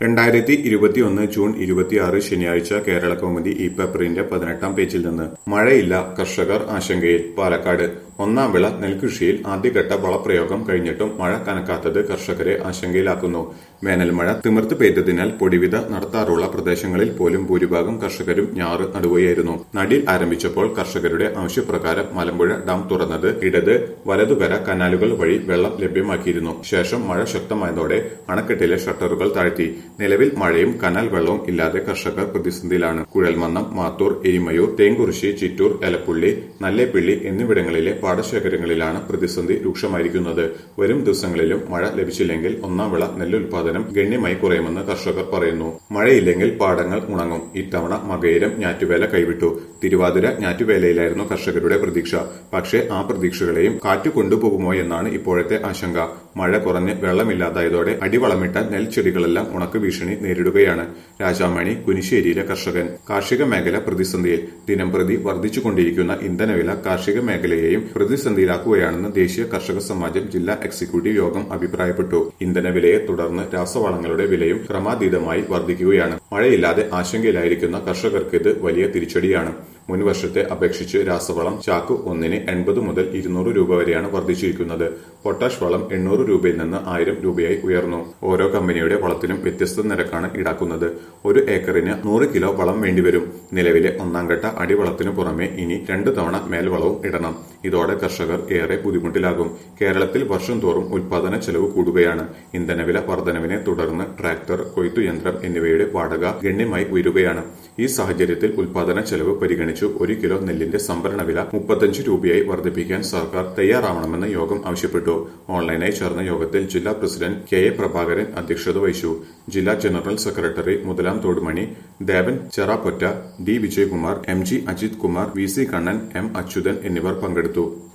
രണ്ടായിരത്തി ഇരുപത്തിയൊന്ന് ജൂൺ ഇരുപത്തിയാറ് ശനിയാഴ്ച കേരള കൗമുദി ഈ പേപ്പറിന്റെ പതിനെട്ടാം പേജിൽ നിന്ന് മഴയില്ല കർഷകർ ആശങ്കയിൽ പാലക്കാട് ഒന്നാം വിള നെൽകൃഷിയിൽ ആദ്യഘട്ട വളപ്രയോഗം കഴിഞ്ഞിട്ടും മഴ കനക്കാത്തത് കർഷകരെ ആശങ്കയിലാക്കുന്നു വേനൽ മഴ തിമിർത്ത് പെയ്തതിനാൽ പൊടിവിത നടത്താറുള്ള പ്രദേശങ്ങളിൽ പോലും ഭൂരിഭാഗം കർഷകരും ഞാറ് നടുകയായിരുന്നു നടിൽ ആരംഭിച്ചപ്പോൾ കർഷകരുടെ ആവശ്യപ്രകാരം മലമ്പുഴ ഡാം തുറന്നത് ഇടത് വലതുകര കനാലുകൾ വഴി വെള്ളം ലഭ്യമാക്കിയിരുന്നു ശേഷം മഴ ശക്തമായതോടെ അണക്കെട്ടിലെ ഷട്ടറുകൾ താഴ്ത്തി നിലവിൽ മഴയും കനാൽ വെള്ളവും ഇല്ലാതെ കർഷകർ പ്രതിസന്ധിയിലാണ് കുഴൽമന്നം മാത്തൂർ എരിമയൂർ തേങ്കുറിശി ചിറ്റൂർ എലപ്പുള്ളി നല്ലേപ്പിള്ളി എന്നിവിടങ്ങളിലെ പാടശേഖരങ്ങളിലാണ് പ്രതിസന്ധി രൂക്ഷമായിരിക്കുന്നത് വരും ദിവസങ്ങളിലും മഴ ലഭിച്ചില്ലെങ്കിൽ ഒന്നാം വിള നെല്ലുൽപാദനം ഗണ്യമായി കുറയുമെന്ന് കർഷകർ പറയുന്നു മഴയില്ലെങ്കിൽ പാടങ്ങൾ ഉണങ്ങും ഇത്തവണ മകയിരം ഞാറ്റുവേല കൈവിട്ടു തിരുവാതിര ഞാറ്റുവേലയിലായിരുന്നു കർഷകരുടെ പ്രതീക്ഷ പക്ഷേ ആ പ്രതീക്ഷകളെയും കാറ്റ് കൊണ്ടുപോകുമോ എന്നാണ് ഇപ്പോഴത്തെ ആശങ്ക മഴ കുറഞ്ഞ് വെള്ളമില്ലാതായതോടെ അടിവളമിട്ട നെൽച്ചെടികളെല്ലാം ഉണക്ക് ഭീഷണി നേരിടുകയാണ് രാജാമണി കുനിശ്ശേരിയിലെ കർഷകൻ കാർഷിക മേഖല പ്രതിസന്ധിയിൽ ദിനംപ്രതി വർദ്ധിച്ചുകൊണ്ടിരിക്കുന്ന ഇന്ധനവില കാർഷിക മേഖലയെയും പ്രതിസന്ധിയിലാക്കുകയാണെന്ന് ദേശീയ കർഷക സമാജം ജില്ലാ എക്സിക്യൂട്ടീവ് യോഗം അഭിപ്രായപ്പെട്ടു ഇന്ധനവിലയെ തുടർന്ന് രാസവളങ്ങളുടെ വിലയും ക്രമാതീതമായി വർദ്ധിക്കുകയാണ് മഴയില്ലാതെ ആശങ്കയിലായിരിക്കുന്ന കർഷകർക്ക് ഇത് വലിയ തിരിച്ചടിയാണ് മുൻവർഷത്തെ അപേക്ഷിച്ച് രാസവളം ചാക്ക് ഒന്നിന് എൺപത് മുതൽ ഇരുന്നൂറ് രൂപ വരെയാണ് വർദ്ധിച്ചിരിക്കുന്നത് പൊട്ടാഷ് വളം എണ്ണൂറ് രൂപയിൽ നിന്ന് ആയിരം രൂപയായി ഉയർന്നു ഓരോ കമ്പനിയുടെ വളത്തിനും വ്യത്യസ്ത നിരക്കാണ് ഈടാക്കുന്നത് ഒരു ഏക്കറിന് നൂറ് കിലോ വളം വേണ്ടിവരും നിലവിലെ ഒന്നാം ഘട്ട അടിവളത്തിനു പുറമെ ഇനി രണ്ടു തവണ മേൽവളവും ഇടണം ഇതോടെ കർഷകർ ഏറെ ബുദ്ധിമുട്ടിലാകും കേരളത്തിൽ വർഷം തോറും ഉൽപാദന ചെലവ് കൂടുകയാണ് ഇന്ധനവില വർധനവിനെ തുടർന്ന് ട്രാക്ടർ കൊയ്ത്തുയന്ത്രം എന്നിവയുടെ വാടക ഗണ്യമായി ഉയരുകയാണ് ഈ സാഹചര്യത്തിൽ ഉൽപാദന ചെലവ് പരിഗണിച്ചു ഒരു കിലോ നെല്ലിന്റെ സംഭരണ വില മുപ്പത്തഞ്ച് രൂപയായി വർദ്ധിപ്പിക്കാൻ സർക്കാർ തയ്യാറാവണമെന്ന് യോഗം ആവശ്യപ്പെട്ടു ഓൺലൈനായി ചേർന്ന യോഗത്തിൽ ജില്ലാ പ്രസിഡന്റ് കെ എ പ്രഭാകരൻ അധ്യക്ഷത വഹിച്ചു ജില്ലാ ജനറൽ സെക്രട്ടറി മുതലാം തോടുമണി ദേവൻ ചെറാപ്പൊറ്റ D Vijayakumar M G Ajith Kumar V C Kannan M Achuthan എന്നിവർ പങ്കെടുത്തു